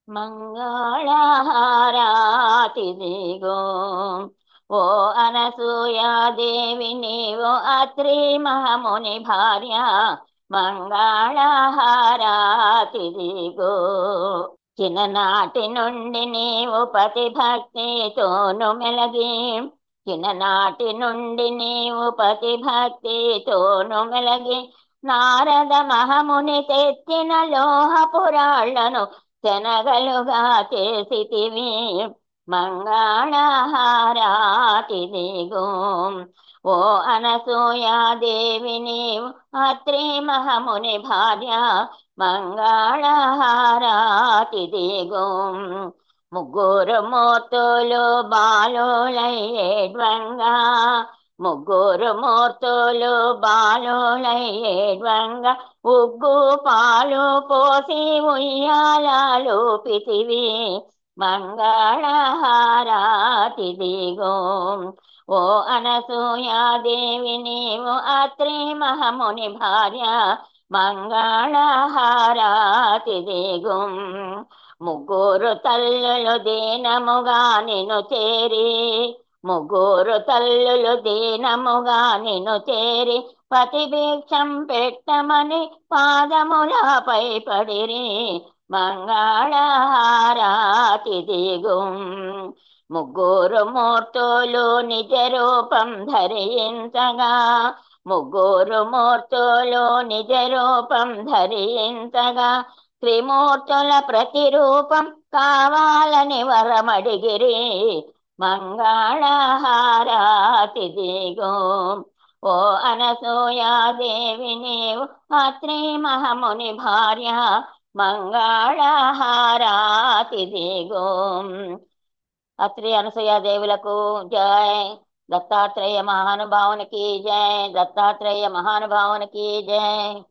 మంగళహారాతి దిగో ఓ అనసూయాదేవి నీవు అత్రి మహముని భార్య మంగళహారాతి దిగో చిన్ననాటి నుండి నీవు పతి భక్తితోను మెలగి చిన్ననాటి నుండి నీవు పతి భక్తితోను మెలగి నారద మహముని తెచ్చిన లోహపురాళ్లను శనగలుగా చేసితివి మంగళహారాతి దిగు ఓ అనసూయాదేవి నీవు అత్రి మహముని భార్య మంగళహారాతి దిగు ముగ్గురు మూర్తులు బాలులయ్యేడ్వంగా ముగ్గురు మూర్తులు బాలులయ్యేడ్వంగా ఉగ్గు పాలు పోసి ఉయ్యాలాలు పితివి మంగళహారాతి దిగో ఓ అనసూయాదేవి నీవు అత్రి మహముని భార్య మంగళహారాతి దిగు ముగ్గురు తల్లులు దీనముగా నిన్ను చేరి ముగ్గురు తల్లులు దీనముగా నిన్ను చేరి పతిభిక్షం పెట్టమని పాదములపై పడిరి మంగళహారాతి దిగు ముగ్గురు మూర్తులు నిజ రూపం ధరించగా ముగ్గురు మూర్తులు నిజ రూపం ధరించగా త్రిమూర్తుల ప్రతిరూపం కావాలని వరమడిగిరి మంగళహారాతి దిగో ఓ అనసూయాదేవి నీవు అత్రి మహముని భార్య మంగళహారాతి దిగో అత్రి అనసూయాదేవులకు జయ దత్తాత్రేయ మహానుభావునికి జయ దత్తాత్రేయ మహానుభావునికి జయ